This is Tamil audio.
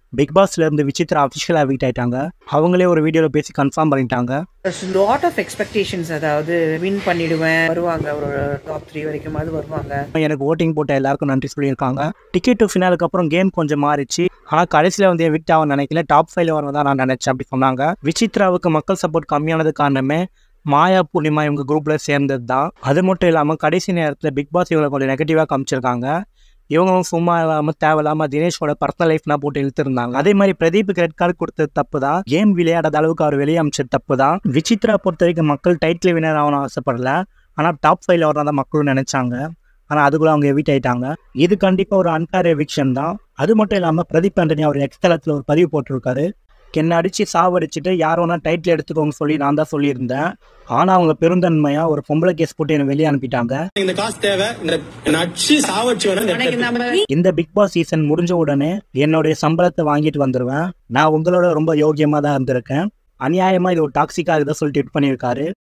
பிக் பாஸ்ல இருந்து விசித்ரா அஃபிஷியலாக வீட் ஆயிட்டாங்க அவங்களே ஒரு வீடியோவில் பேசி கன்ஃபார்ம் பண்ணிட்டாங்க லாட் ஆஃப் எக்ஸ்பெக்டேஷன்ஸ் அதாவது வின் பண்ணிடுவேன் வருவாங்க ஒரு டாப் த்ரீ வரைக்கும் அது வருவாங்க எனக்கு ஓட்டிங் போட்ட எல்லாருக்கும் நன்றி சொல்லியிருக்காங்க டிக்கெட் டு ஃபினாலுக்கு அப்புறம் கேம் கொஞ்சம் மாறிச்சு ஆனால் கடைசியில் வந்து விக்ட் ஆக நினைக்கல டாப் ஃபைவ்ல வரதான் நான் நினைச்சேன் அப்படி சொன்னாங்க விசித்ராவுக்கு மக்கள் சப்போர்ட் கம்மியானது காரணமே மாயா பூர்ணிமா இவங்க குரூப்ல சேர்ந்தது தான் அது மட்டும் இல்லாமல் கடைசி நேரத்தில் பிக் பாஸ் இவங்களை கொஞ்சம் நெகட்டிவாக காமிச்சிருக்காங்க இவங்களும் சும்மா இல்லாமல் தேவையில்லாமல் தினேஷோட பர்சனல் லைஃப்னா போட்டு இழுத்துருந்தாங்க அதே மாதிரி பிரதீப்புக்கு ரெட் கார்டு கொடுத்தது தப்பு தான் கேம் விளையாடாத அளவுக்கு அவர் வெளியே அமைச்சது தப்பு தான் விசித்ரா பொறுத்த வரைக்கும் மக்கள் டைட்டில் வினர் ஆகணும் ஆசைப்படல ஆனால் டாப் ஃபைவ்ல வரதான் தான் மக்களும் நினைச்சாங்க ஆனால் அதுக்குள்ள அவங்க எவிட் ஆயிட்டாங்க இது கண்டிப்பாக ஒரு அன்ஃபேர் எவிக்ஷன் தான் அது மட்டும் இல்லாமல் பிரதீப் ஆண்டனி அவர் எக்ஸ்தலத்தில் ஒரு பதிவு போட்டிருக்காரு என்னை அடித்து சாவடிச்சிட்டு யார் வேணா டைட்டில் எடுத்துக்கோங்க சொல்லி நான் தான் சொல்லியிருந்தேன் ஆனால் அவங்க பெருந்தன்மையாக ஒரு பொம்பளை கேஸ் போட்டு என்னை வெளியே அனுப்பிட்டாங்க இந்த காசு தேவை இந்த நச்சு சாவடிச்சு வேணா இந்த எனக்கு நம்ம இந்த பிக் பாஸ் சீசன் முடிஞ்ச உடனே என்னுடைய சம்பளத்தை வாங்கிட்டு வந்துடுவேன் நான் உங்களோட ரொம்ப யோகியமாக தான் இருந்திருக்கேன் அநியாயமாக இது ஒரு டாக்ஸிக்காக இதை சொல்லி ட்வீட் பண்ணியிருக்காரு